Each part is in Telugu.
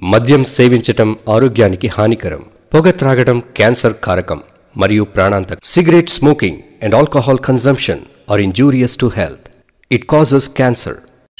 మద్యం సేవించటం ఆరోగ్యానికి హానికరం పొగ త్రాగడం క్యాన్సర్ కారకం మరియు ప్రాణాంతకం cigarette smoking and alcohol consumption are injurious to health it causes cancer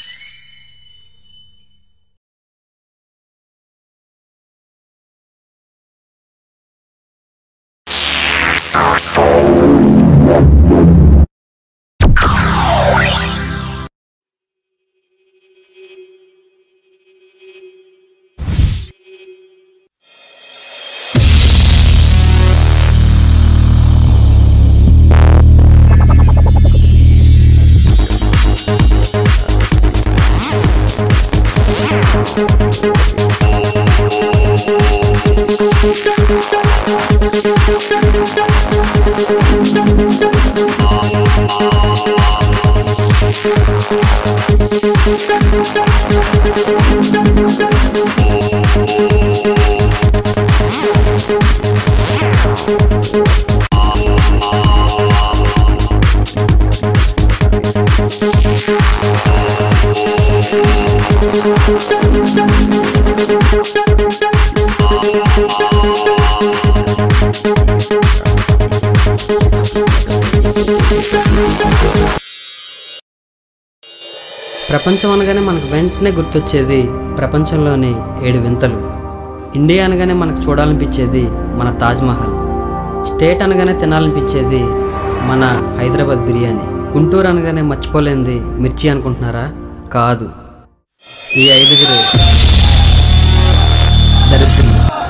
ప్రపంచం అనగానే మనకు వెంటనే గుర్తొచ్చేది ప్రపంచంలోని ఏడు వింతలు ఇండియా అనగానే మనకు చూడాలనిపించేది మన తాజ్మహల్ స్టేట్ అనగానే తినాలనిపించేది మన హైదరాబాద్ బిర్యానీ గుంటూరు అనగానే మర్చిపోలేనిది మిర్చి అనుకుంటున్నారా కాదు ఈ ఐదుగురు దరిద్రులు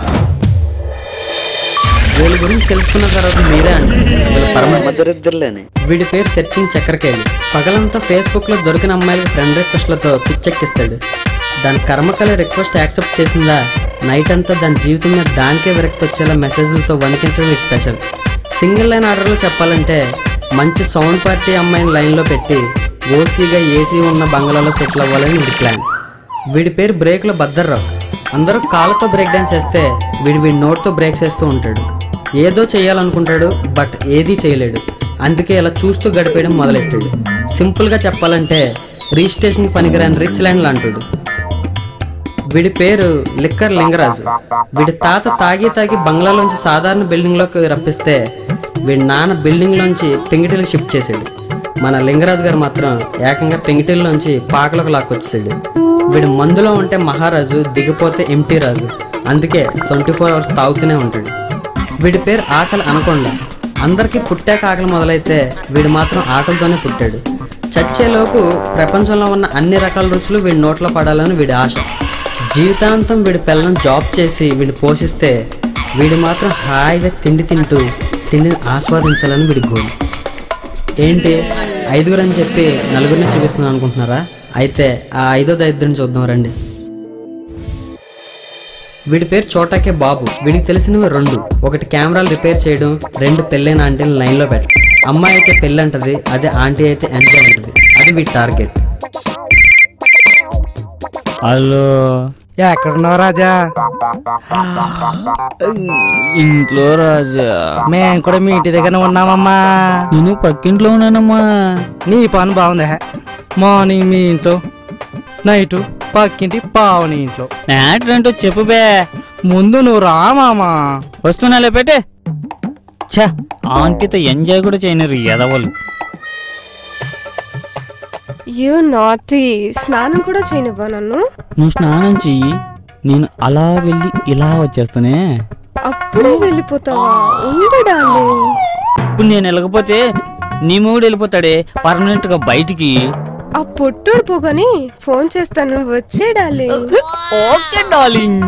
వీళ్ళ గురించి తెలుసుకున్న తర్వాత మీరే అండి వీళ్ళ పరమ మధ్యరిద్దరులేని వీడి పేరు సెర్చింగ్ చక్కెరకేళి పగలంతా ఫేస్బుక్ లో దొరికిన అమ్మాయిలకి ఫ్రెండ్ రిక్వెస్ట్లతో పిచ్చెక్కిస్తాడు దాని కర్మకల రిక్వెస్ట్ యాక్సెప్ట్ చేసిందా నైట్ అంతా దాని జీవితం మీద దానికే విరక్తి వచ్చేలా మెసేజ్లతో వణికించడం ఇది స్పెషల్ సింగిల్ లైన్ ఆర్డర్లో చెప్పాలంటే మంచి సౌండ్ పార్టీ అమ్మాయిని లైన్లో పెట్టి ఓసీగా ఏసీ ఉన్న బంగ్లాలో సెటిల్ అవ్వాలని వీడి ప్లాన్ వీడి పేరు బ్రేక్లో భద్దర్రావు అందరూ కాళ్ళతో బ్రేక్ డాన్స్ వేస్తే వీడి వీడి నోట్తో బ్రేక్స్ వేస్తూ ఉంటాడు ఏదో చేయాలనుకుంటాడు బట్ ఏదీ చేయలేడు అందుకే ఇలా చూస్తూ గడిపేయడం మొదలెట్టాడు సింపుల్గా చెప్పాలంటే రిజిస్ట్రేషన్కి పనికిరాని రిచ్ ల్యాండ్ లాంటాడు వీడి పేరు లిక్కర్ లింగరాజు వీడి తాత తాగి తాగి బంగ్లాలోంచి సాధారణ బిల్డింగ్లోకి రప్పిస్తే వీడి నాన్న బిల్డింగ్లోంచి పెంగిటిలకు షిఫ్ట్ చేశాడు మన లింగరాజు గారు మాత్రం ఏకంగా పెంగిటిల్లోంచి పాకలకు లాక్కొచ్చేసాడు వీడు మందులో ఉంటే మహారాజు దిగిపోతే ఎంటీ రాజు అందుకే ట్వంటీ ఫోర్ అవర్స్ తాగుతూనే ఉంటాడు వీడి పేరు ఆకలి అనకొండ అందరికీ పుట్టాక ఆకలి మొదలైతే వీడు మాత్రం ఆకలితోనే పుట్టాడు చచ్చేలోపు ప్రపంచంలో ఉన్న అన్ని రకాల రుచులు వీడి నోట్లో పడాలని వీడి ఆశ జీవితాంతం వీడి పిల్లలను జాబ్ చేసి వీడిని పోషిస్తే వీడు మాత్రం హాయిగా తిండి తింటూ తిండిని ఆస్వాదించాలని వీడి గోల్ ఏంటి ఐదుగురు అని చెప్పి నలుగురిని చూపిస్తున్నాను అనుకుంటున్నారా అయితే ఆ ఐదో దరిద్రుని చూద్దాం రండి వీడి పేరు చోటాకే బాబు వీడికి తెలిసినవి రెండు ఒకటి కెమెరాలు రిపేర్ చేయడం రెండు పెళ్ళైన ఆంటీని లైన్లో పెట్టడం అమ్మాయి అయితే పెళ్ళి అంటది అదే ఆంటీ అయితే ఎంజాయ్ అంటది అది వీడి టార్గెట్ హలో ఎక్కడున్నావు రాజా ఇంట్లో రాజా మేము కూడా మీ ఇంటి దగ్గర ఉన్నామమ్మా నేను పక్కింట్లో ఉన్నానమ్మా నీ పని బాగుంది హే. మార్నింగ్ మీ ఇంట్లో నైట్ పక్కింటి పావని ఇంట్లో మ్యాటర్ ఏంటో చెప్పు బే ముందు నువ్వు రా మామా వస్తున్నాలే పెట్టే ఛా ఆంటీతో ఎంజాయ్ కూడా చేయలేరు ఎదవలు యూ నాటీ స్నానం కూడా చేయనివ్వా నన్ను నువ్వు స్నానం చెయ్యి నేను అలా వెళ్ళి ఇలా వచ్చేస్తానే అప్పుడే వెళ్ళిపోతావా ఉండు డార్లింగ్ ఇప్పుడు నేను వెళ్ళకపోతే నీ మూడు వెళ్ళిపోతాడే పర్మనెంట్ గా బయటికి ఆ పొట్టుడు పోగాని ఫోన్ చేస్తాను వచ్చే డార్లింగ్ ఓకే డార్లింగ్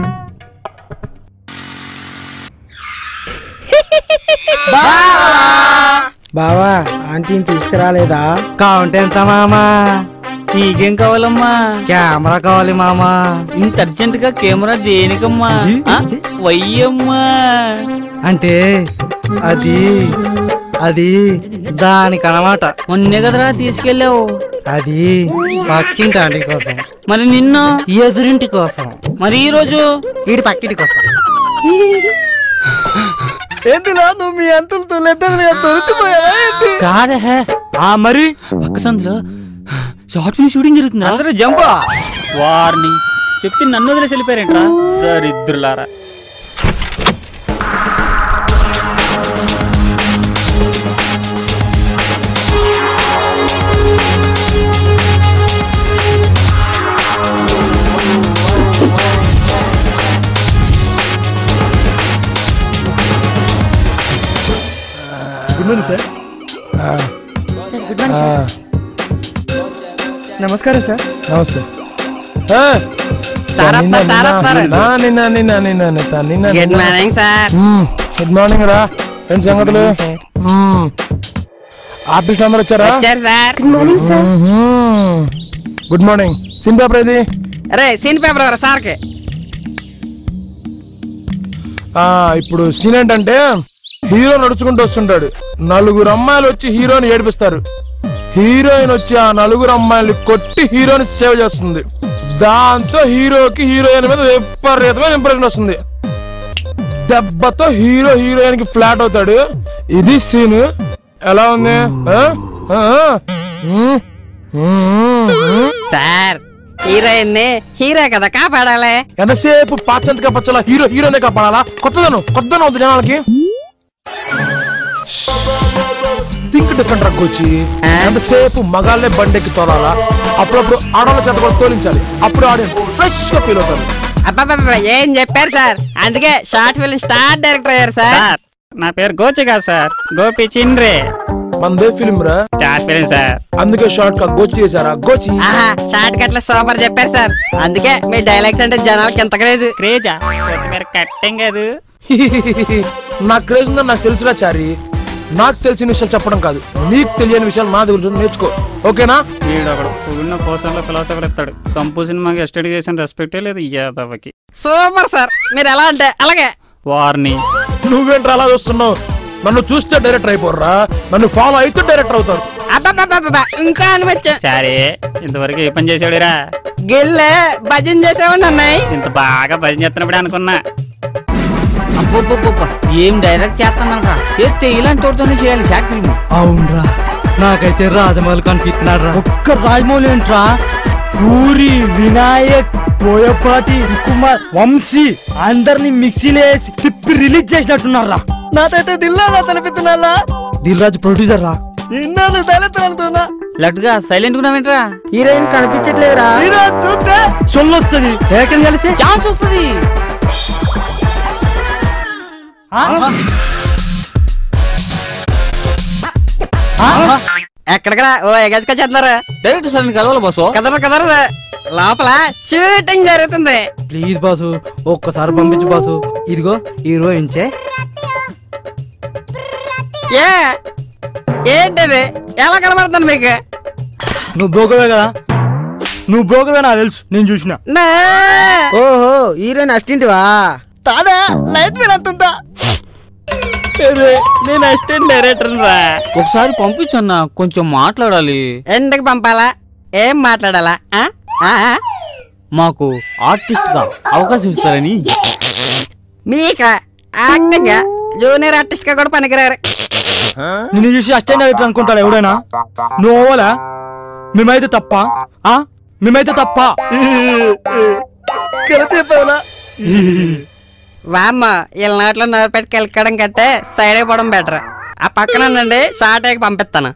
బావా ఆంటీని తీసుకురాలేదా కావంటే ఎంత మామా నీకేం కావాలమ్మా కెమెరా కావాలి మామా ఇంత అర్జెంట్ గా కెమెరా దేనికమ్మా ఆ? వయ్యమ్మా అంటే అది అది దానికనమాట మొన్నే కదరా తీసుకెళ్ళావు అది పక్కింటి ఆంటీ కోసం మరి నిన్ను ఎదురింటి కోసం మరి ఈ రోజు వీడి పక్కింటి కోసం ఎందులో నువ్వు మీ అంతులతో లెద్దలుగా దొరికిపోయావా ఏంటి? కాదే ఆ మరి పక్క సందులో షార్ట్ ఫిల్మ్ షూటింగ్ జరుగుతుంది అందరూ జంపా వారిని చెప్పి నన్ను వదిలేసి వెళ్ళిపోయారేంట్రా దరిద్రులారా good morning sir good morning sir నమస్కారం సార్ నమస్తే good morning sir good morning రా ఏంటి సంగతులు ఆఫీస్ అందరూ వచ్చారా వచ్చారు sir good morning sir good morning సిన్ పేపర్ ఇది అరే సీన్ పేపర్ ఎవరు సార్కి ఆ, ఇప్పుడు సీన్ ఏంటంటే హీరో నడుచుకుంటూ వస్తుంటాడు నలుగురు అమ్మాయిలు వచ్చి హీరోని ఏడిపిస్తారు హీరోయిన్ వచ్చి ఆ నలుగురు అమ్మాయిల్ని కొట్టి హీరోని సేవ్ చేస్తుంది దాంతో హీరోకి హీరోయిన్ మీద విపరీతమైన ఇంప్రెషన్ వస్తుంది దెబ్బతో హీరో హీరోయిన్ కి ఫ్లాట్ అవుతాడు ఇది సీన్ ఎలా ఉంది ఆ? ఆ? ఉమ్. ఉమ్. ఉమ్. సార్ హీరోయిన్ ని హీరో కదా కాపాడాలి ఎంతసేపు పాచంతగా పచ్చలా హీరో హీరోనే కాపాడాలా కొత్తదనం కొత్తదనం అవుతుంది జనాలకి థింక్ డిఫరెంట్ రగ్గొచ్చి ఎంతసేపు మగాళ్ళే బండెక్కి తోలాలా అప్పుడప్పుడు ఆడవాళ్ళ చేత కూడా తోలించాలి అప్పుడు ఆడియన్స్ ఫ్రెష్ గా ఫీల్ అవుతారు అబ్బాబ్బా ఏం చెప్పారు సార్ అందుకే షార్ట్ ఫిల్మ్ స్టార్ డైరెక్టర్ అయ్యారు సార్ సార్ నా పేరు గోచి కాదు సార్ గోపి చిండ్రే మనదే ఫిలిం రా స్టార్ పేరు సార్ అందుకే షార్ట్ గా గోచి చేశారా గోచి ఆహా షార్ట్ కట్ లో సూపర్ చెప్పారు సార్ అందుకే మీ డైలాగ్స్ అంటే జనాలకి ఎంత క్రేజ్ క్రేజా కొత్తిమీర కట్టింగ్ కాదు నాకు క్రేజ్ ఉందని నాకు తెలుసురా చారి నాకు తెలిసిన విషయాలు చెప్పడం కాదు నీకు తెలియని విషయాలు నా దగ్గర నుంచి నేర్చుకో ఓకేనా వీడు ఒకడు పువ్వున్న పోషన్లో ఫిలాసఫర్ ఇస్తాడు సంపూ సినిమాకి ఎస్టడీ చేసిన రెస్పెక్టే లేదు యాదవ్కి సూపర్ సార్ మీరు ఎలా అంటే అలాగే వార్ని నువ్వేంట్రా అలా చూస్తున్నావు నన్ను చూస్తే డైరెక్టర్ అయిపోర్రా నన్ను ఫాలో అయితే డైరెక్టర్ అవుతారు అబ్బాబ్బా ఇంకా అనిపించా సరే ఇంతవరకు ఏ పని చేసాడురా గిల్లే భజన చేసేవాడి అన్నాయి ఇంత బాగా భజన చేస్తున్నప్పుడే అనుకున్నా అబ్బబ్బబ్బబ్బ, ఏం డైరెక్ట్ చేస్తానరా చేస్తే ఇలాంటి తోడుతోనే చేయాలి షార్ట్ ఫిల్మ్ అవునరా నాకైతే రాజమౌళి కనిపిస్తున్నాడు రా ఒక్క రాజమౌళి ఏంట్రా పూరి వినాయక్ బోయపాటి కుమార్ వంశీ అందరిని మిక్సీలో వేసి తిప్పి రిలీజ్ చేసినట్టున్నారా నాకైతే దిల్లా తలపెత్తున్నాలా దిల్ రాజు ప్రొడ్యూసర్ రా ఇన్నాళ్ళు తలెత్తాలనుకున్నా లడ్డుగా సైలెంట్ ఉన్నావేంట్రా హీరోయిన్ కనిపించట్లేదురా హీరో చూస్తే సొల్లొస్తుంది ఏకం కలిసి ఛాన్స్ వస్తుంది ఎక్కడికరా ఓ ఎగజక చేస్తున్నారు డైరెక్ట్ సార్ కలవాలి బాసు కదరు కదరు లోపల షూటింగ్ జరుగుతుంది ప్లీజ్ బాసు ఒక్కసారి పంపించు బాసు ఇదిగో హీరోయిన్ చే ఏ ఏంటిది ఎలా కనబడుతుంది మీకు నువ్వు బ్రోకర్వే కదా నువ్వు బ్రోకర్వే నాకు తెలుసు నేను చూసిన నా ఓహో హీరోయిన్ అస్టింటివా తాదా లైట్ మీద అంతుందా నేను అసిస్టెంట్ డైరెక్టర్ రా ఒకసారి పంపించన్నా కొంచెం మాట్లాడాలి ఎందుకు పంపాలా ఏం మాట్లాడాలా ఆ? ఆ? మాకు ఆర్టిస్ట్ గా అవకాశం ఇస్తారని మీక యాక్టింగ్ జూనియర్ ఆర్టిస్ట్ గా కూడా పనికిరారు నిన్ను చూసి అస్టెండ్ డైరెక్టర్ అనుకుంటాడు ఎవడైనా నువ్వు అవ్వాలా మేమైతే తప్ప ఆ మేమైతే తప్ప కరెక్ట్ చెప్పావులా వామ్మ వీళ్ళ నాట్లో నోరు పెట్టి కెలకడం కంటే సైడ్ అయిపోవడం బెటర్ ఆ పక్కన ఉండండి షార్ట్ అయ్యి పంపిస్తాను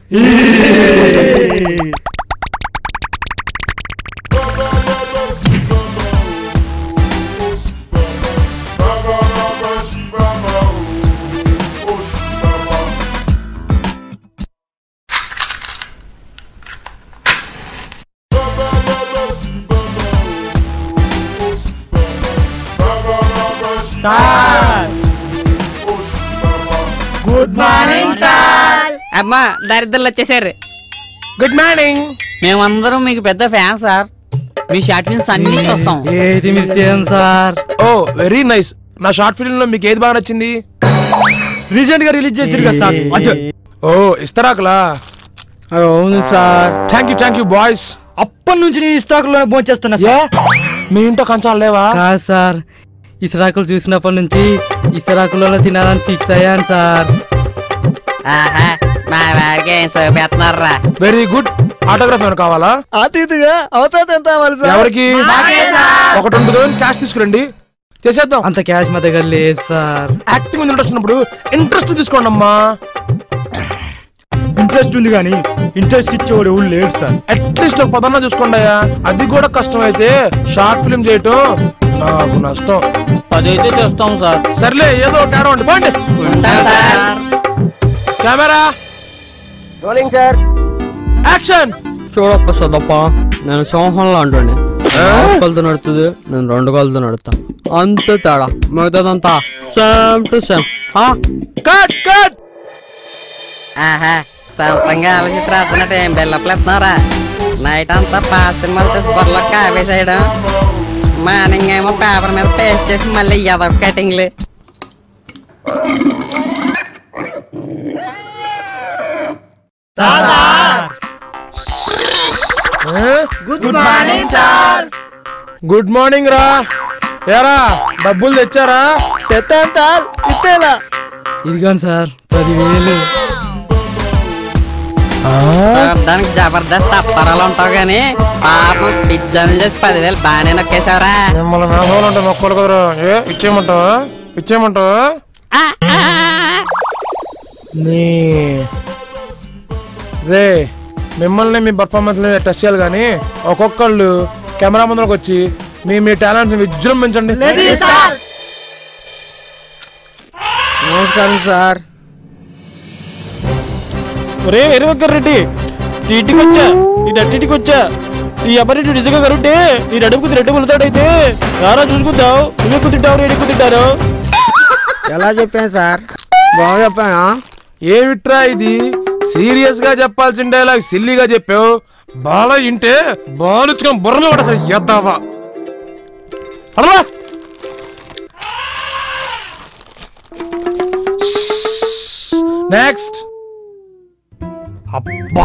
గుడ్ మార్నింగ్ సార్ అమ్మా దరిద్రులు వచ్చేసారు గుడ్ మార్నింగ్ మేమందరం మీకు పెద్ద ఫ్యాన్ సార్ మీ షార్ట్ ఫిల్మ్స్ అన్ని చూస్తాం ఏది మిస్ చేయం సార్ ఓ వెరీ నైస్ నా షార్ట్ ఫిల్మ్ లో మీకు ఏది బాగా నచ్చింది రీసెంట్ గా రిలీజ్ చేసిరు కదా సార్ అదే ఓ ఇస్తరాకులా అవును sir thank you thank you boys అప్పటి నుంచి నేను ఇస్టాకులోనే భోంచేస్తున్నా ఏ సార్ మీ ఇంట్లో కంచాలు లేవా కాదు సార్ ఇసరాకులు చూసినప్పటి నుంచి ఇసరాకులలో తినాలని ఫిక్స్ అయ్యాను సార్ ఆహా మా వారికి ఏం చూపెడుతున్నారా వెరీ గుడ్ ఆటోగ్రాఫ్ ఏమైనా కావాలా అతిథిగా అవతాత ఎంత అవ్వాలి సార్ ఎవరికి ఒకటి రెండు రోజులు క్యాష్ తీసుకురండి చేసేద్దాం అంత క్యాష్ మా దగ్గర లేదు సార్ యాక్టింగ్ మీద ఇంట్రెస్ట్ ఉన్నప్పుడు ఇంట్రెస్ట్ తీసుకోండి అమ్మా ఇంట్రెస్ట్ ఉంది కానీ ఇంట్రెస్ట్ ఇచ్చేవాడు ఎవడు లేడు సార్ అట్లీస్ట్ ఒక పదన్నా చూసుకోండి అయ్యా అది కూడా కష్టం అయితే షార్ట్ ఫిల్మ్ చేయటం నాకు నష్టం అదైతే తెస్తాం సార్ సర్లే ఏదో ఒకటి ఆడవండి పోండి కెమెరా రోలింగ్ సార్ యాక్షన్ చూడప్ప సదప్ప నేను సింహంలో అంటుండే కాలుతో నడుతుంది నేను రెండు కాలుతో నడుతా అంతే తేడా మిగతాదంతా same to same cut cut ఆహా సొంతంగా ఆలోచించి రాస్తున్నట్టు ఏం బిల్లప్లు ఇస్తున్నారా నైట్ అంతా పాస్ సినిమాలు తీసి బుర్రలో కావేసేయడం మార్నింగ్ ఏమో పేపర్ మీద పేస్ట్ చేసి మళ్ళీ ఎదవ కటింగ్లు good morning sir good morning రా ఏరా డబ్బులు తెచ్చారా తెత్తాను సార్ ఇత్తేలా ఇదిగాని సార్ పదివేలు చూడడానికి జబర్దస్త్ అప్పరాలు ఉంటావు కానీ పాపం పిజ్జాలు చేసి పదివేలు బాగానే నొక్కేశావరా మిమ్మల్ని మేధావులు అంటే మొక్కలు కదరా ఏ ఇచ్చేయమంటావా ఇచ్చేయమంటావా నీ రే మిమ్మల్ని మీ పర్ఫార్మెన్స్ టెస్ట్ చేయాలి కానీ ఒక్కొక్కళ్ళు కెమెరా ముందరకు వచ్చి మీ మీ టాలెంట్ విజృంభించండి నమస్కారం సార్ ఒరే ఎరువక్కర్ రెడ్డి టీటీకి వచ్చా ఈ డట్టికి వచ్చా ఈ అబ్బరెడ్డి నిజంగా కరుంటే ఈ నడుపుకు రెడ్డి వెళ్తాడైతే రారా చూసుకుందావు నువ్వు ఎక్కువ తింటావు నేను ఎక్కువ తింటారు ఎలా చెప్పాను సార్ బాగా చెప్పానా ఏమిట్రా ఇది సీరియస్ గా చెప్పాల్సిన డైలాగ్ సిల్లీగా చెప్పావు బాగా ఇంటే బాలుచుకొని బుర్రలో కూడా సరే ఎద్దావా అలా నెక్స్ట్ అబ్బా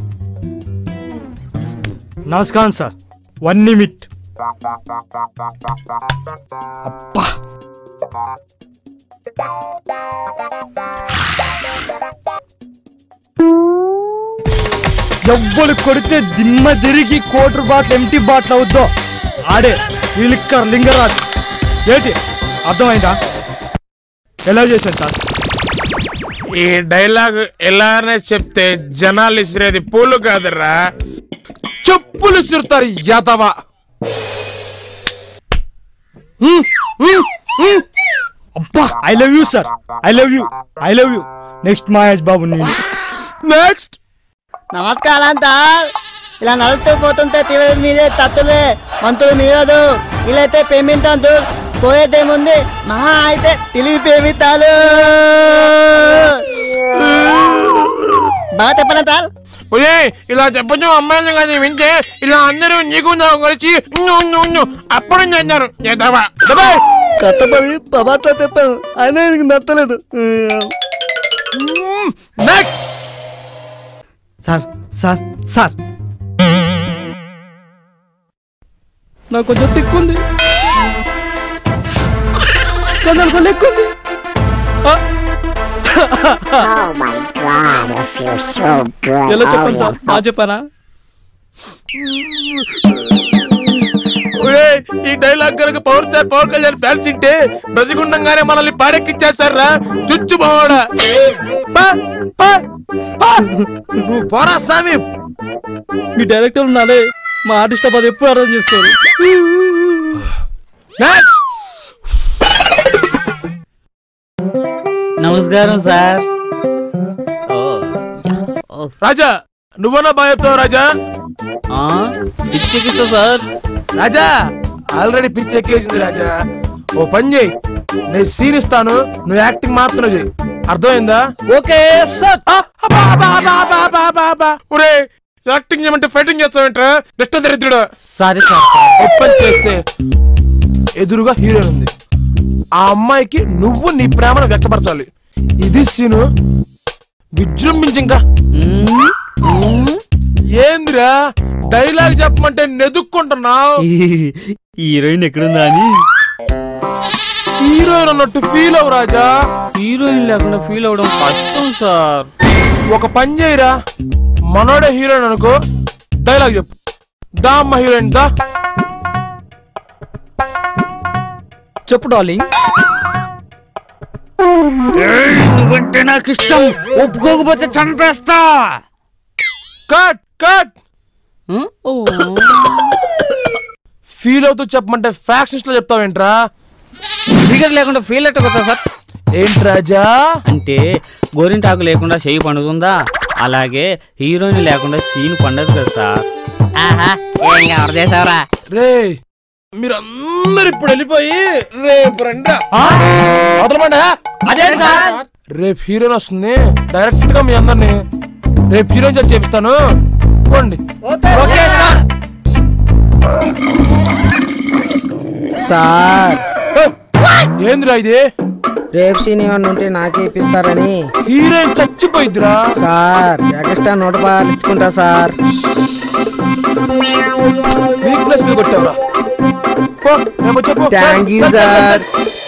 నమస్కారం సార్ వన్ నిమిట్ అబ్బా ఎవ్వడు కొడితే దిమ్మ తిరిగి కోటర్ బాటిల్ ఎంటీ బాటిల్ అవుద్దో ఆడే ఈ లిక్కర్ లింగరాజ్ ఏంటి అర్థమైందా ఎలా చేశాను సార్ ఈ డైలాగ్ ఎలానే చెప్తే జనాలు ఇసిరేది పూలు కాదురా చెప్పులు ఇసురుతారు యాతవా అబ్బా I love you sir I love you I love you next Mahesh Babu నేను నెక్స్ట్ నమస్కారం సార్ ఇలా నడుస్తూ పోతుంటే తీవ్ర మీదే తత్తులే మంతులు మీరదు ఇలా అయితే ప్రేమించదు పోయేదేముంది మహా అయితే తెలివి ప్రేమితాలు బాగా చెప్పనా సార్ ఒరే ఇలా చెప్పచ్చు అమ్మాయిలు కానీ వింటే ఇలా అందరూ నీకు నాకు కలిసి ఉన్ను, ఉన్ను, ఉన్ను, అప్పుడు చేస్తారు చేద్దావా కట్టపడి ప్రభాతో చెప్పాను అయినా నీకు నచ్చలేదు నెక్స్ట్ సార్ సార్ సార్ నాకు కొంచెం తిక్కుంది కొందరు లెక్కుంది ఆ. ఎలా చెప్పాను సార్ బాగా చెప్పానా ఒరే ఈ డైలాగ్ కనుక power star Pawan Kalyan fans తింటే బ్రతికుండంగానే మనల్ని పాడెక్కిచ్చేస్తారా చుచ్చు బావాడా పా, పా, పా. నువ్వు పోరా స్వామి మీ డైరెక్టర్ ఉన్నాలే మా ఆర్టిస్ట్ అది ఎప్పుడు అర్థం చేసుకోరు నెక్స్ట్ నమస్కారం సార్ ఓ, యా, ఓ, రాజా నువ్వన్నా బాగా చెప్తావు రాజా ఆ, పిచ్చెక్కిస్తా సార్ రాజా ఆల్రెడీ పిచ్ ఎక్కేసింది రాజా ఓ పని చేయి నేను సీన్ ఇస్తాను నువ్వు యాక్టింగ్ మాత్రం చేయి అర్థమైందా ఓకే సార్ ఒరే యాక్టింగ్ చేయమంటే ఫైటింగ్ చేస్తావేంట్రా నెక్స్ట్ దరిద్రుడు సారీ సార్ ఓపెన్ చేస్తే ఎదురుగా హీరోయిన్ ఉంది ఆ అమ్మాయికి నువ్వు నీ ప్రేమను వ్యక్తపరచాలి ఇది సీను విజృంభించి ఇంకా ఏందిరా డైలాగ్ చెప్పమంటే నెదుక్కుంటున్నావు హీరోయిన్ ఎక్కడుందా అని హీరోయిన్ అన్నట్టు ఫీల్ అవు రాజా హీరోయిన్ లేకుండా ఫీల్ అవడం కష్టం సార్ ఒక పని చేయరా మనోడే హీరోయిన్ అనుకో డైలాగ్ చెప్పు దా అమ్మ హీరోయిన్ దా చెప్పు డార్లింగ్ నువ్వంటే నాకు ఇష్టం ఒప్పుకోకపోతే చంపేస్తా కట్ కట్ ఆ? ఓ. ఫీల్ అవుతూ చెప్పమంటే ఫ్యాక్షన్స్ లో చెప్తావేంట్రా ఫిగర్ లేకుండా ఫీల్ ఎట్టకొస్తా సార్ ఏంటి రాజా అంటే గోరింటాకు లేకుండా చెయ్యి పండుతుందా అలాగే హీరోయిన్ లేకుండా సీన్ పండదు కదా సార్ ఆహా ఏం కవర్ చేసావురా రే మీరందరు ఇప్పుడు వెళ్ళిపోయి రేపు రండి వదలమండి అదే సార్ రేపు హీరోయిన్ వస్తుంది డైరెక్ట్ గా మీ అందరిని రేపు హీరోయిన్ చేత చేపిస్తాను పోండి ఓకే సార్ సార్ ఏయ్, ఏందిరా ఇది రేపు సీన్ ఏమన్నా ఉంటే నాకే ఇప్పిస్తారని హీరోయిన్ చచ్చిపోయిద్దిరా సార్ ఎక్స్ట్రా నూట పదాలు ఇచ్చుకుంటా సార్ వీక్నెస్ మీద కొట్టావురా పో, రేపు చెప్పు థ్యాంక్ యూ సార్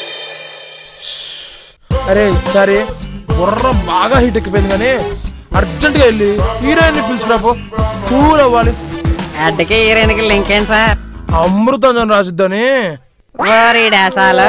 అరే సరే బుర్ర బాగా హీట్ ఎక్కిపోయింది కానీ అర్జెంట్ గా వెళ్ళి హీరోయిన్ ని పిలుచురా పో కూల్ అవ్వాలి అడ్డకి హీరోయిన్కి లింక్ ఏం సార్ అమృతం రాసిద్దని ఓరి డాసాలు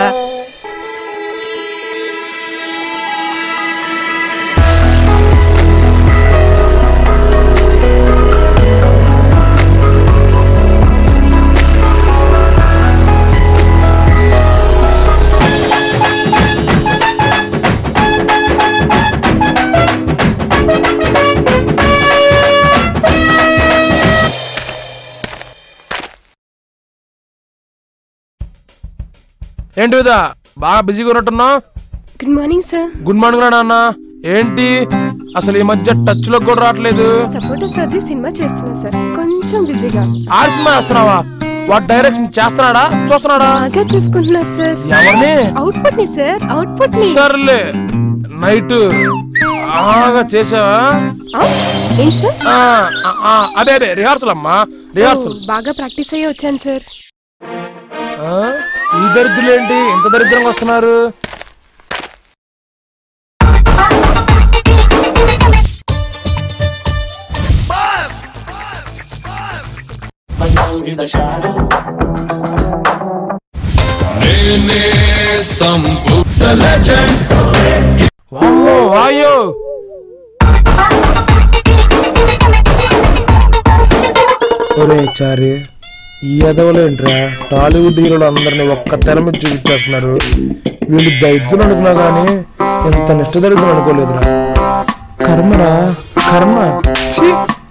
ఏంటి విధ బాగా బిజీగా ఉన్నట్టున్నావు good morning sir good morning రా నాన్న ఏంటి అసలు ఈ మధ్య టచ్ లో కూడా రావట్లేదు సపోర్టర్స్ అది సినిమా చేస్తున్నా సార్ కొంచెం బిజీగా ఆడి సినిమా వేస్తున్నావా వాడు డైరెక్షన్ చేస్తున్నాడా చూస్తున్నాడా బాగా చూసుకుంటున్నారు సార్ ఎవరిని అవుట్పుట్ ని సార్ అవుట్పుట్ ని సర్లే నైట్ బాగా చేసావా ఆ? ఏంటి సార్ ఆ, ఆ, ఆ, అదే అదే రిహార్సల్ అమ్మా రిహార్సల్ ఓ, బాగా ప్రాక్టీస్ అయ్యి వచ్చాను సార్ ఆ? ఈ దరిద్రులేంటి ఇంత దరిద్రంగా వస్తున్నారు వామ్మో, వాయో ఒరే చారి ఈ ఎదవలేంట్రా టాలీవుడ్ హీరోలు అందరిని ఒక్క తెర మీద చూపించేస్తున్నారు వీళ్ళు దరిద్రులు అనుకున్నా కానీ ఇంత నిష్ట దరిద్రులు అనుకోలేదురా కర్మరా కర్మ ఛీ!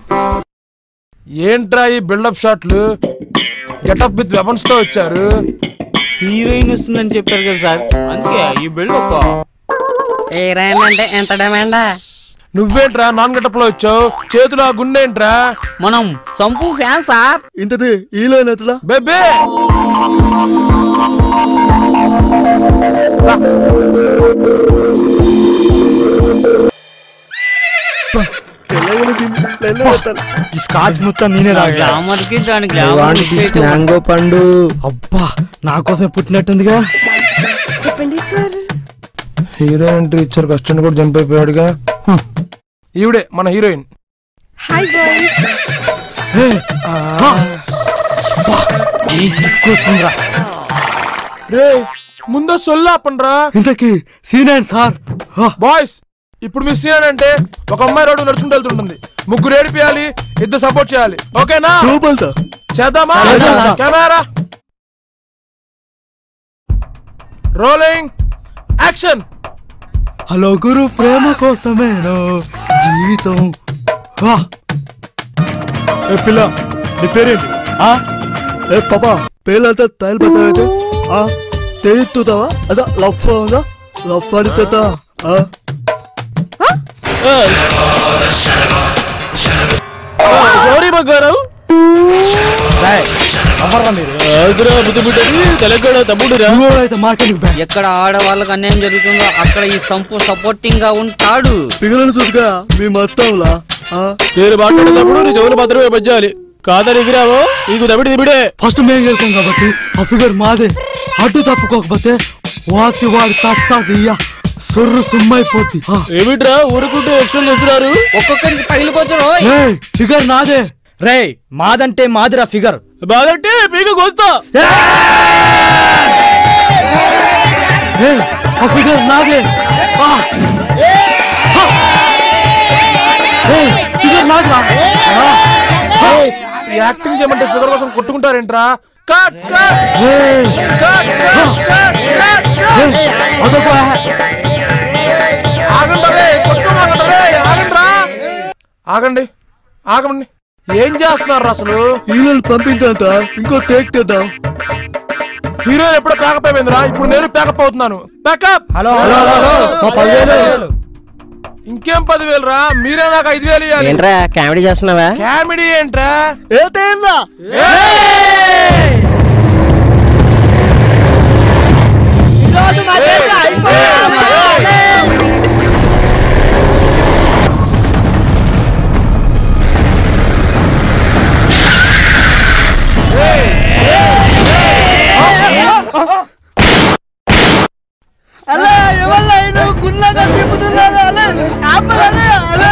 ఏంట్రా ఈ బిల్డప్ షాట్లు గెటప్ విత్ వెపన్స్ తో వచ్చారు హీరోయిన్ వస్తుందని చెప్పారు కదా సార్ అందుకే ఈ బిల్డప్ హీరోయిన్ అంటే ఎంత డిమాండా నువ్వేంట్రా నాన్ గెటప్ లో వచ్చావు చేతిలో ఆ గుండేంట్రా మనం సంపు ఫ్యాన్ సార్ ఇంతది ఈలో ఎట్లా బేబే ఈ స్కాచ్ మొత్తం నేనే తాగా గ్లామర్ కి దాని గ్లామర్ మ్యాంగో పండు అబ్బా నా కోసం పుట్టినట్టుందిగా చెప్పండి సార్ హీరోయిన్ ఎంట్రీ ఇచ్చారు కష్టం కూడా జంప్ అయిపోయాడుగా హ్మ్. ఈవిడే మన హీరోయిన్ హాయ్ బాయ్స్ కూర్చుందిరా రే ముందు సొల్లా పండ్రా ఇంతకీ సీన్ ఏంటి సార్ ఆ, బాయ్స్ ఇప్పుడు మీ సీన్ అంటే ఒక అమ్మాయి రోడ్డు నడుచుకుంటూ వెళ్తుంటుంది ముగ్గురు ఏడిపియాలి ఇద్దరు సపోర్ట్ చేయాలి ఓకేనా చేద్దామా చేద్దాం, sir. Camera rolling action hello గురు ప్రేమ కోసమేనో జీవితం ఆ. ఏ పిల్ల నీ పేరేంటి ఆ? ఏ పాపా పేలంతా తయారు పెట్టారైతే ఆ తెలియతుందావా అదా లఫ్ ఉందా లఫ్ అడితే సారీ బంగారం నువ్వెవరైతే మాకెందుకు బే? ఎక్కడ ఆడవాళ్ళకి అన్యాయం జరుగుతుందో అక్కడ ఈ సంపు సపోర్టింగ్ గా ఉంటాడు పిల్లలు చూసుగా మీ మొత్తంలా ఆ మీరు మాట్లాడేటప్పుడు నీ చెవులు మాత్రమే పచ్చాలి కాదని ఎగిరావో నీకు దబిడి దిబిడే ఫస్ట్ మేము గెలుతాం కాబట్టి ఆ ఫిగర్ మాదే అడ్డు తప్పుకోకపోతే వాసి వాడి తస్సాదియ్యా సొర్రు సుమ్మైపోద్ది ఆ. ఏమిట్రా ఊరుకుంటూ ఎక్స్ట్రా చేస్తున్నారు ఒక్కొక్కరికి పగిలిపోతారు ఏయ్, ఫిగర్ నాదే రే మాదంటే మాదిరా ఫిగర్ బాగంటే పీక కోస్తా ఆ ఫిగర్ నాదే ఆ! ఆ! ఏయ్, ఫిగర్ నాదిరా ఏయ్, ఈ యాక్టింగ్ చేయమంటే ఫిగర్ కోసం కొట్టుకుంటారేంట్రా కట్ కట్ ఏయ్, కట్ కట్ కట్ కట్ ఏయ్, అదొక ఆగండి రే కొట్టుకోమాకండి రే ఆగండిరా ఆగండి ఆగండి ఏం చేస్తున్నారు అసలు హీరోలు పంపించేంత ఇంకో టేక్ తెద్దాం హీరోయిన్ ఎప్పుడో ప్యాకప్ అయిపోయిందిరా ఇప్పుడు నేను ప్యాకప్ అవుతున్నాను ప్యాకప్ హలో హలో హలో మా పదివేలు ఇంకేం పదివేలు రా మీరే నాకు ఐదు వేలు ఇవ్వాలి ఏంట్రా కామెడీ చేస్తున్నావా కామెడీ ఏంట్రా ఏ తేల్లా అలా ఎవరు అయినా గుల్లగా తిప్పుతున్నారు అలా ఆపలే అలా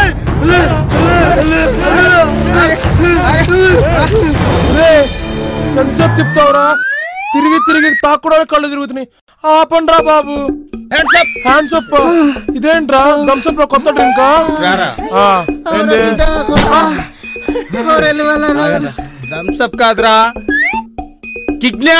ఎంతసేపు తిప్పుతావురా తిరిగి తిరిగి తాక్కుడానికి కళ్ళు తిరుగుతున్నాయి ఆపండ్రా బాబు హ్యాండ్స్ అప్ ఇదేంట్రా థమ్స్అప్ లో కొత్త డ్రింక్ ఏంది కూరలు వాళ్ళను థమ్స్అప్ కాదురా కిజ్ఞా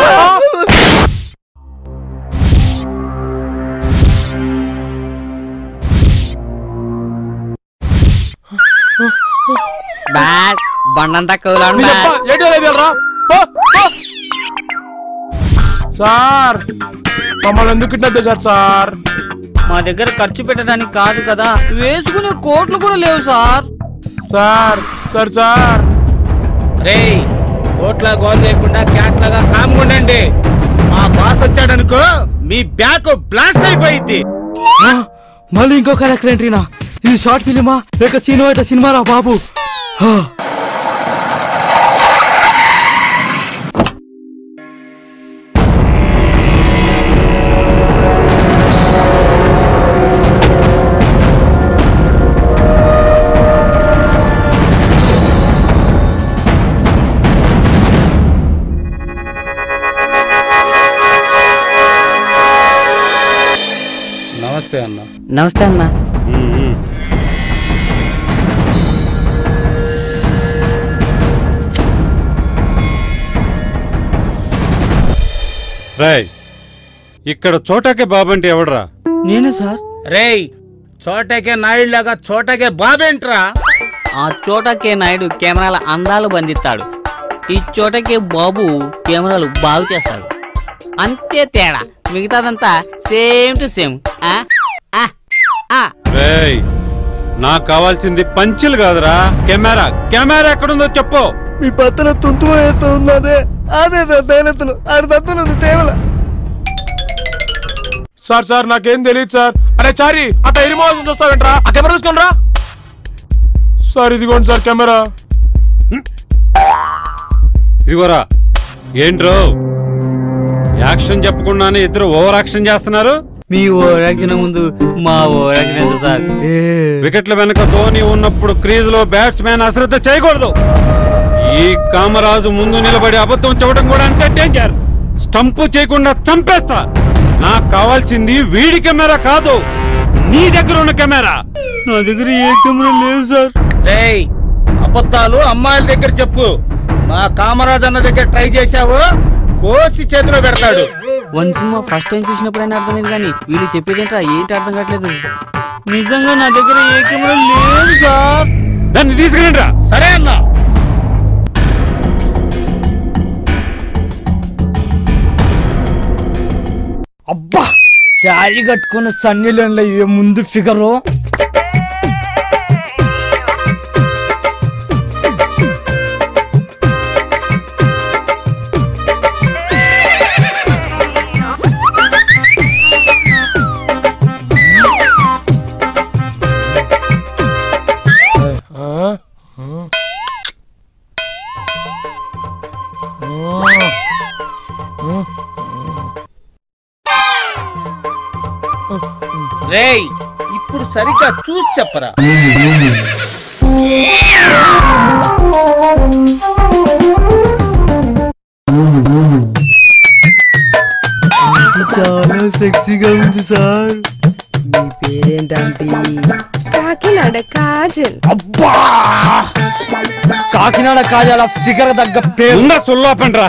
బ్యాడ్ బండంతా కూల్ నీ అబ్బా, ఏంటి అలా ఇవ్వాలిరా? పో, పో. సార్ మమ్మల్ని ఎందుకు కిడ్నాప్ చేశారు సార్ మా దగ్గర ఖర్చు పెట్టడానికి కాదు కదా వేసుకునే కోట్లు కూడా లేవు సార్ సార్ సార్ సార్ రేయ్ కోట్ల గోల్ లేకుండా క్యాట్ లాగా కామ్గా ఉండండి మా బాస్ వచ్చాడనుకో మీ బ్యాక్ బ్లాస్ట్ అయిపోయింది ఆ, మళ్ళీ ఇంకో క్యారెక్టర్ ఎంట్రీనా ఇది షార్ట్ ఫిలిమా లేక సినిమా ఇట్లా సినిమారా బాబు ఆ. నమస్తే అన్న నమస్తే అన్న రాయ్ ఇక్కడ చోటాకే బాబంటే ఎవడరా నేనే సార్ రేయ్ చోటకే నాయుడు లాగా చోటకే బాబేంట్రా ఆ చోటకే నాయుడు కెమెరాల అందాలు బంధిస్తాడు ఈ చోటకే బాబు కెమెరాలు బాగు చేస్తాడు అంతే తేడా మిగతాదంతా సేమ్ టు సేమ్ ఆ ఆ ఆ రేయ్ నాకు కావాల్సింది పంచులు కాదురా కెమెరా కెమెరా ఎక్కడుందో చెప్పు మీ పక్కన తుంతుమ ఎంత ఉన్నదే అదే తేలెత్తులు ఆడి తత్తులు తేవల సార్ సార్ నాకేం తెలియదు సార్ అరే చారి అట్లా ఎరిమోసం చూస్తావేంట్రా ఆ కెమెరా తీసుకొని రా సార్ ఇదిగోండి సార్ కెమెరా ఇదిగోరా ఏంట్రో యాక్షన్ చెప్పకుండానే ఇద్దరు ఓవర్ యాక్షన్ చేస్తున్నారు మీ ఓరాక్షన్ ముందు మా ఓరాక్షన్ ఎంత సార్ వికెట్ల వెనక ధోని ఉన్నప్పుడు క్రీజ్ లో బ్యాట్స్మెన్ అశ్రద్ధ చేయకూడదు ఈ కామరాజు ముందు నిలబడి అబద్ధం చెప్పడం కూడా అంతే డేంజర్ స్టంపు చేయకుండా చంపేస్తా నాకు కావాల్సింది వీడి కెమెరా కాదు నీ దగ్గర ఉన్న కెమెరా నా దగ్గర ఏ కెమెరా లేదు సార్ రేయ్ అబద్ధాలు అమ్మాయిల దగ్గర చెప్పు మా కామరాజ్ అన్న దగ్గర ట్రై చేశావు కోసి చేతిలో పెడతాడు వన్ సినిమా ఫస్ట్ టైం చూసినప్పుడైనా అర్థమైంది కానీ వీళ్ళు చెప్పేదేంట్రా ఏంటి అర్థం కావట్లేదు నిజంగా నా దగ్గర ఏ కెమెరా లేదు సార్ దాన్ని తీసుకురండి రా సరే అన్నా అబ్బా శారీ కట్టుకున్న సన్నీ లెన్ల ఏ ముందు ఫిగరు రేయ్ ఇప్పుడు సరిగ్గా చూసి చెప్పరా చాలా సెక్సీగా ఉంది సార్ మీ పేరేంటంటే కాకినాడ కాజల్ కాకినాడ కాజాల ఫిగర్ తగ్గ పేరు ఉందా సొల్లోపండ్రా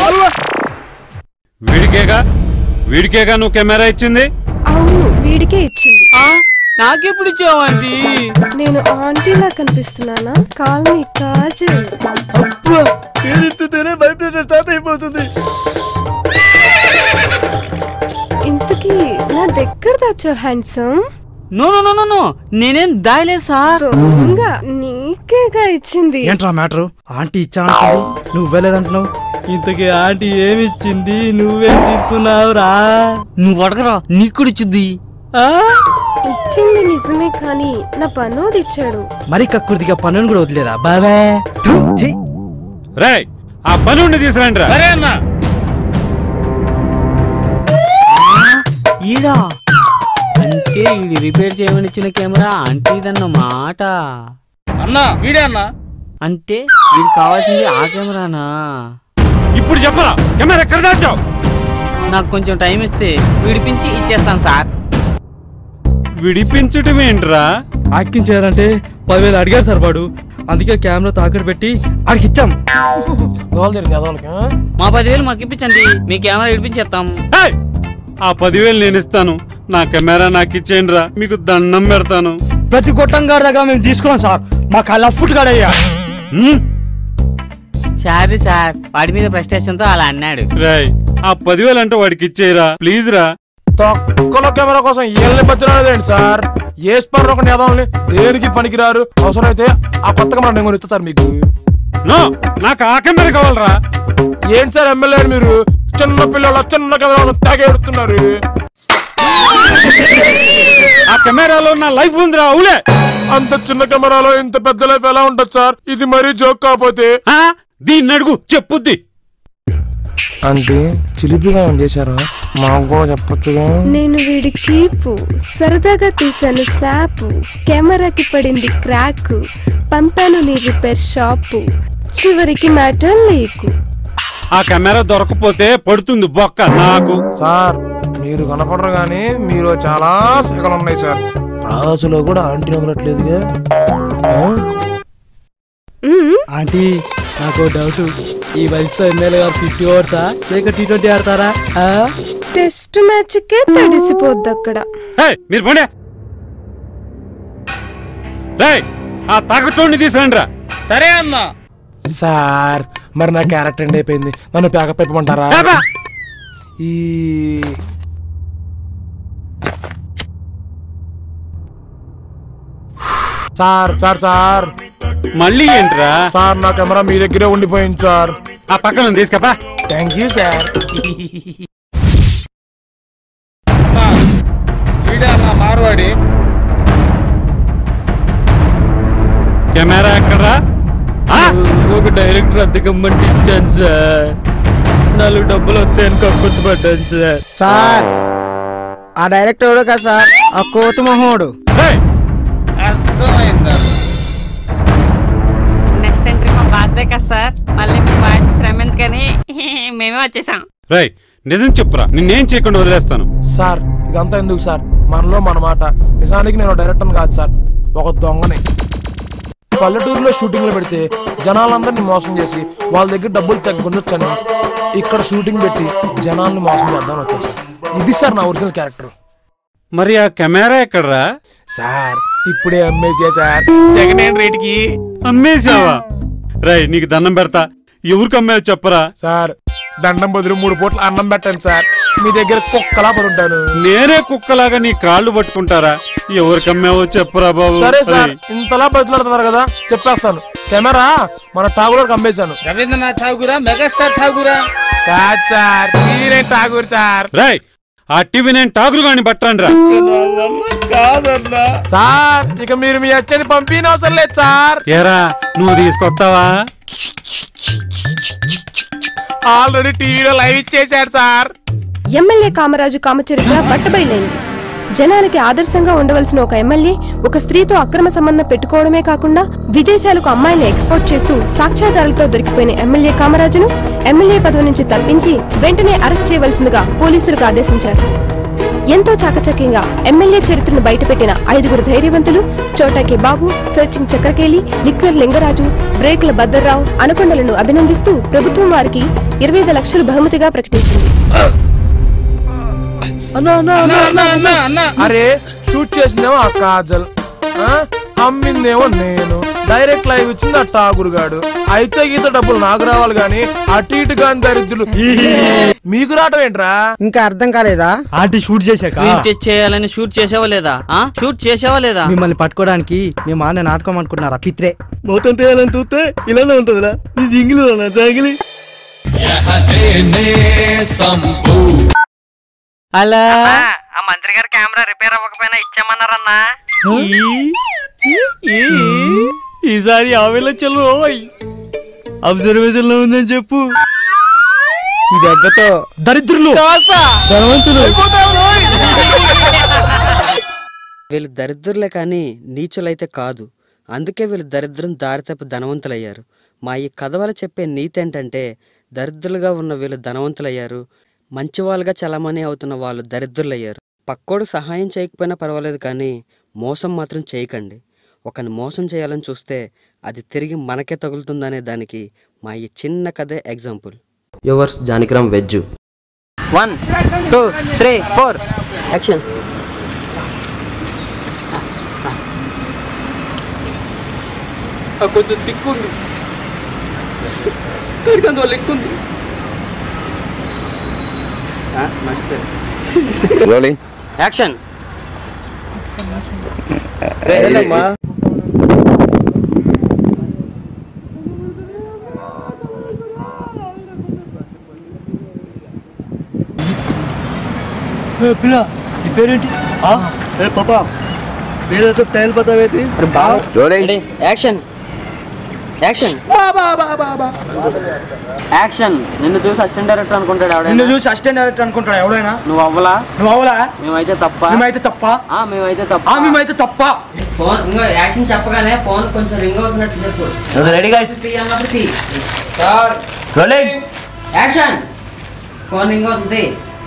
వీడికేగా వీడికేగా నువ్వు కెమెరా ఇచ్చింది అవును వీడికే ఇచ్చింది నాకెప్పుడు ఇచ్చావండి నేను ఆంటీలా కనిపిస్తున్నానా కాల్ మీ కాజల్ అబ్బా పేరెత్తుతేనే వైబ్రేషన్ స్టార్ట్ అయిపోతుంది ఇంతకీ నా దగ్గర దాచావు handsome no no no no no నేనేం దాయలేదు సార్ దొంగ నీకేగా ఇచ్చింది ఏంట్రా మ్యాటర్ ఆంటీ ఇచ్చా అంటుంది నువ్వు వెళ్ళేదంటున్నావు ఇంతకీ ఆంటీ ఏమి ఇచ్చింది నువ్వేం తీసుకున్నావురా నువ్వు అడగరా నీకు కూడా ఇచ్చుద్ది ఇచ్చింది నిజమే కానీ నా పనోడు ఇచ్చాడు మరి కక్కుర్తిగా పనులు కూడా వదిలేదా బాబా రేయ్ ఆ పనుండి తీసుకురండి రా సరే అన్నా ఈడా అంటే ఇది రిపేర్ చేయమని ఇచ్చిన కెమెరా అంటే ఇదన్న మాట అన్నా వీడే అన్నా అంటే వీడికి కావాల్సింది ఆ కెమెరానా ఇప్పుడు చెప్పరా కెమెరా ఎక్కడ దాచావు నాకు కొంచెం టైం ఇస్తే విడిపించి ఇచ్చేస్తాను సార్ విడిపించటం ఏంట్రా యాక్టింగ్ చేయాలంటే పదివేలు అడిగారు సార్ వాడు అందుకే కెమెరా తాకట్టు పెట్టి ఆడికి ఇచ్చాం మా పదివేలు మాకు ఇప్పించండి మీ కెమెరా విడిపించేస్తాం ఏయ్! ఆ పదివేలు నేను ఇస్తాను నా కెమెరా నాకు ఇచ్చేయండి రా మీకు దండం పెడతాను ప్రతి గొట్టం గారి దగ్గర మేము తీసుకున్నాం సార్ మాకు అలా ఫుట్ కాడయ్యా హ్మ్? సారీ సార్ వాడి మీద ఫ్రస్ట్రేషన్ తో అలా అన్నాడు రేయ్ ఆ పదివేలు అంటే వాడికి ఇచ్చేయరా ప్లీజ్ రా తొక్కలో కెమెరా కోసం ఏళ్ళని బతిరాలేదండి సార్ ఏ స్పర్ ఒక నేదాలని దేనికి పనికిరారు అవసరమైతే ఆ కొత్త కెమెరా నేను కొనిస్తా సార్ మీకు నో నాకు ఆ కెమెరా కావాలరా ఏంటి సార్ ఎమ్మెల్యే మీరు చిన్న పిల్లల చిన్న కెమెరా తాగేడుతున్నారు ఆ కెమెరాలో నా లైఫ్ ఉందిరా అవులే అంత చిన్న కెమెరాలో ఇంత పెద్ద లైఫ్ ఎలా ఉంటుంది సార్ ఇది మరీ జోక్ కాకపోతే ఆ? దీన్ని అడుగు చెప్పుద్ది అంటే చిలిపిగా చేశారా మాకు కూడా చెప్పొచ్చుగా నేను వీడి కీపు సరదాగా తీశాను స్నాప్ కెమెరాకి పడింది క్రాక్ పంపాను నీ రిపేర్ షాపు చివరికి మ్యాటర్ లీకు ఆ కెమెరా దొరకపోతే పడుతుంది బొక్క నాకు సార్ మీరు కనపడరు కానీ మీరు చాలా శాఖలు ఉన్నాయి సార్ రాజులో కూడా ఆంటీ వదలట్లేదుగా ఆ? ఆంటీ నాకు డౌట్ ఈ వయసులో ఎమ్మెల్యే గారు ఫిఫ్టీ ఓవర్సా లేక టీ ట్వంటీ ఆడతారా ఆ? టెస్ట్ మ్యాచ్కే తడిసిపోద్ది అక్కడ ఏయ్, మీరు పోండి రేయ్ ఆ తాకట్టోడిని తీసుకురండి రా సరే అన్నా సార్ మరి నా క్యారెక్టర్ ఎండ్ అయిపోయింది నన్ను ప్యాకప్ అయిపోమంటారా ఏబ్బా! ఈ సార్ సార్ సార్ మళ్ళీ ఏంట్రా సార్ నా కెమెరా మీ దగ్గరే ఉండిపోయింది సార్ ఆ పక్కన తీసుకపో థ్యాంక్ యూ సార్ అన్నా వీడే అన్నా మార్వాడి కెమెరా ఎక్కడ్రా ఆ? ఒక డైరెక్టర్ అద్దెకమ్మంటే ఇచ్చాను సార్ నాలుగు డబ్బులు వస్తాయని కక్కుర్తి పడ్డాను సార్ సార్ ఆ డైరెక్టర్ ఎవడో కదా సార్ ఆ కోతి మొహోడు రేయ్, అర్థమైందా నెక్స్ట్ ఎంట్రీ మా బాస్దే కదా సార్ మళ్ళీ మీ బాయ్స్కి శ్రమ ఎందుకని మేమే వచ్చేసాం రేయ్ నిజం చెప్పురా నిన్నేం చేయకుండా వదిలేస్తాను సార్ ఇదంతా ఎందుకు సార్ మనలో మన మాట నిజానికి నేను డైరెక్టర్ కాదు సార్ ఒక దొంగని పల్లెటూరులో షూటింగ్లు పెడితే జనాలందరినీ మోసం చేసి వాళ్ళ దగ్గర డబ్బులు తగ్గుండొచ్చని ఇక్కడ షూటింగ్ పెట్టి జనాల్ని మోసం చేద్దామని వచ్చాను సార్ ఇది సార్ నా ఒరిజినల్ క్యారెక్టర్ మరి ఆ కెమెరా ఎక్కడ్రా సార్ ఇప్పుడే అమ్మేసా సార్ సెకండ్ హ్యాండ్ రేట్ కి అమ్మేసావా రేయ్ నీకు దండం పెడతా ఎవరికి అమ్మావు చెప్పరా సార్ దండం బదులు మూడు పూట్ల అన్నం పెట్టండి సార్ మీ దగ్గర కుక్కలా పడి ఉంటాను నేనే కుక్కలాగా నీ కాళ్ళు పట్టుకుంటారా ఎవరికి అమ్మావో చెప్పరా బాబు సరే సార్ రేయ్, ఇంతలా బదులాడుతున్నారు కదా చెప్పేస్తాను కెమెరా మన తాగులోకి అమ్మేశాను రవీంద్రనాథ్ ఠాగూరా మెగాస్టార్ ఠాగూరా కాదు సార్ మీరే ఠాగూర్ సార్ రేయ్ ఆ టీవీ నేను టాకులు గాని పట్టండి రా కాదన్నా సార్ ఇక మీరు మీ అచ్చని పంపిన అవసరం లేదు సార్ ఏరా నువ్వు తీసుకొస్తావా ఆల్రెడీ టీవీలో లైవ్ ఇచ్చేశాడు సార్ ఎమ్మెల్యే కామరాజు కామచరిత్ర బట్టబయలైంది జనాలకి ఆదర్శంగా ఉండవలసిన ఒక ఎమ్మెల్యే ఒక స్త్రీతో అక్రమ సంబంధం పెట్టుకోవడమే కాకుండా విదేశాలకు అమ్మాయిని ఎక్స్పోర్ట్ చేస్తూ సాక్ష్యాధారాలతో దొరికిపోయిన ఎమ్మెల్యే కామరాజును ఎమ్మెల్యే పదవి నుంచి తప్పించి వెంటనే అరెస్ట్ చేయవలసిందిగా పోలీసులకు ఆదేశించారు ఎంతో చాకచక్యంగా ఎమ్మెల్యే చరిత్రను బయటపెట్టిన ఐదుగురు ధైర్యవంతులు చోటాకి బాబు సర్చింగ్ చక్రకేలి లిక్కర్ లింగరాజు బ్రేకుల భద్దర్రావు అనకొండలను అభినందిస్తూ ప్రభుత్వం వారికి ఇరవై ఐదు లక్షలు బహుమతిగా ప్రకటించింది అరే షూట్ చేసిందేమో ఆ కాజల్ ఆ? అమ్మిందేమో నేను డైరెక్ట్ లైవ్ ఇచ్చింది ఆ ఠాగూర్ గాడు అయితే గీత డబ్బులు నాకు రావాలి గాని అటు ఇటు గాని దరిద్రులు మీకు రావటం ఏంట్రా ఇంకా అర్థం కాలేదా ఆంటీ షూట్ చేశాక స్క్రీన్ టచ్ చేయాలని షూట్ చేసావా లేదా ఆ షూట్ చేసావా లేదా మిమ్మల్ని పట్టుకోవడానికి మేము ఆన్న నాటకం అనుకుంటున్నారా పిత్రే మొత్తం తేయాలని చూస్తే ఇలానే ఉంటుందిరా ఇది జింగిలి అన్న జాగిలి అలా ఆ మంత్రి గారి కెమెరా రిపేర్ అవ్వకపోయినా ఇచ్చామన్నారన్నా ఈసారి ఆమెలో చల్లు అబ్జర్వేషన్ లో ఉందని చెప్పు ఈ దెబ్బతో దరిద్రులు ధనవంతులు వీళ్ళు దరిద్రులే కానీ నీచులైతే కాదు అందుకే వీళ్ళు దరిద్రం దారితప్ప ధనవంతులయ్యారు మా ఈ కథ వల్ల చెప్పే నీతి ఏంటంటే దరిద్రులుగా ఉన్న వీళ్ళు ధనవంతులయ్యారు మంచి వాళ్ళుగా చలామణి అవుతున్న వాళ్ళు దరిద్రులయ్యారు పక్కోడు సహాయం చేయకపోయినా పర్వాలేదు కానీ మోసం మాత్రం చేయకండి ఒకని మోసం చేయాలని చూస్తే అది తిరిగి మనకే తగులుతుందనే దానికి మా ఈ చిన్న కథే ఎగ్జాంపుల్ యువర్స్ జానిగ్రామ్ వెజ్జు one two three four action కొంచెం దిక్కుంది కడికి అందువల్ల ఎక్కుంది రోలింగ్ యాక్షన్ పిల్ల ఈ పేరేంటి ఏ పాపా పేరైతే టైల్ పతావేతి రోలింగ్ యాక్షన్ యాక్షన్ యాక్షన్ నిన్ను చూసి అసిస్టెంట్ డైరెక్టర్ అనుకుంటాడు నిన్ను ఎవడైనా చూసి అసిస్టెంట్ డైరెక్టర్ అనుకుంటాడు ఎవడైనా నువ్వు అవ్వలా నువ్వు అవలా మేమైతే తప్ప మేమైతే తప్ప ఆ, మేమైతే తప్ప ఆ మేమైతే తప్ప ఫోన్ ఇంకో యాక్షన్ చెప్పగానే ఫోన్ కొంచెం రింగ్ అవుతున్నట్టు చెప్పు రెడీ గైస్ తీ అన్నప్పుడు తీ రోలింగ్ యాక్షన్ ఫోన్ రింగ్ అవుతుంది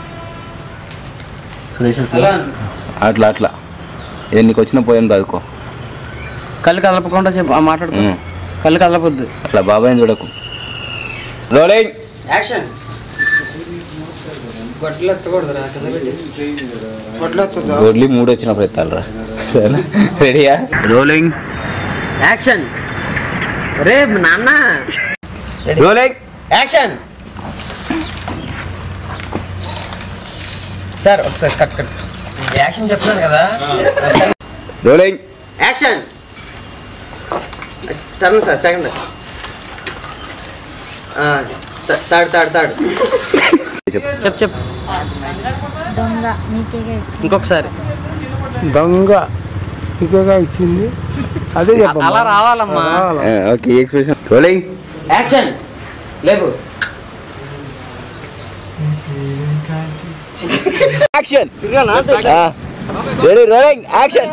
హలో అట్లా అట్లా ఏ నీకు వచ్చిన పోయాం చదువుకో కళ్ళు కదలపకుండా చెప్పు ఆ మాట్లాడుకో ఉమ్. కళ్ళు కదలపొద్దు అట్లా బాబాయ్ చూడకు రోలింగ్ యాక్షన్ గొడ్లు ఎత్తకూడదురా కింద పెట్టి గొడ్లు ఎత్తదు గొడ్లి మూడు వచ్చినప్పుడు ఎత్తాలరా సరేనా రెడీయా రోలింగ్ యాక్షన్ రే నాన్న రోలింగ్ యాక్షన్ సార్ ఒకసారి కట్ కట్ యాక్షన్ చెప్తున్నాను కదా rolling action turn sir second third third third చెప్పు చెప్పు చెప్పు దొంగ నీకేగా ఇచ్చింది ఇంకొకసారి దొంగ ఇంకొక ఇచ్చింది అదే చెప్పమ్మా. అలా రావాలమ్మా రావాలా? ఓకే ఎక్స్ప్రెషన్ రోలింగ్ యాక్షన్ లేవు action ready rolling action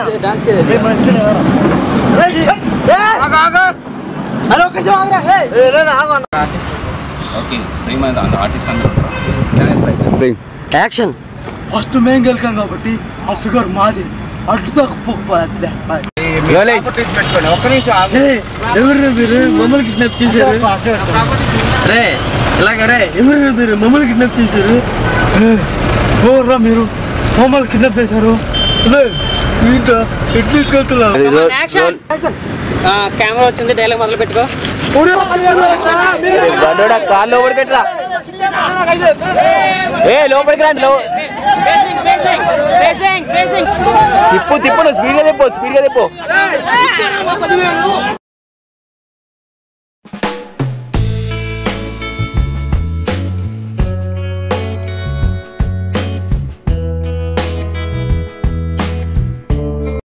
okay Srimanth artist అందరూ యాక్షన్ ఫస్ట్ మేము గెలికాం కాబట్టి ఆ ఫిగర్ మాది అడ్డు తక్కువ రోలింగ్ ఎవరు మీరు మమ్మల్ని కిడ్నాప్ చేశారు రే ఇలాగ రే ఎవరు మీరు మమ్మల్ని కిడ్నాప్ చేశారు ఎవర్రా మీరు మమ్మల్ని కిడ్నాప్ చేశారు ఏంట్రా ఎట్లు తీసుకెళ్తున్నారు యాక్షన్ కెమెరా వచ్చింది డైలాగ్ మొదలు పెట్టుకో బండోడా కాళ్ళు లోపలికి పెట్టరా ఏ లోపలికి రండి లో ఫేసింగ్ ఫేసింగ్ ఫేసింగ్ ఫేసింగ్ తిప్పు తిప్పు నువ్వు స్పీడ్గా తిప్పు స్పీడ్గా తిప్పు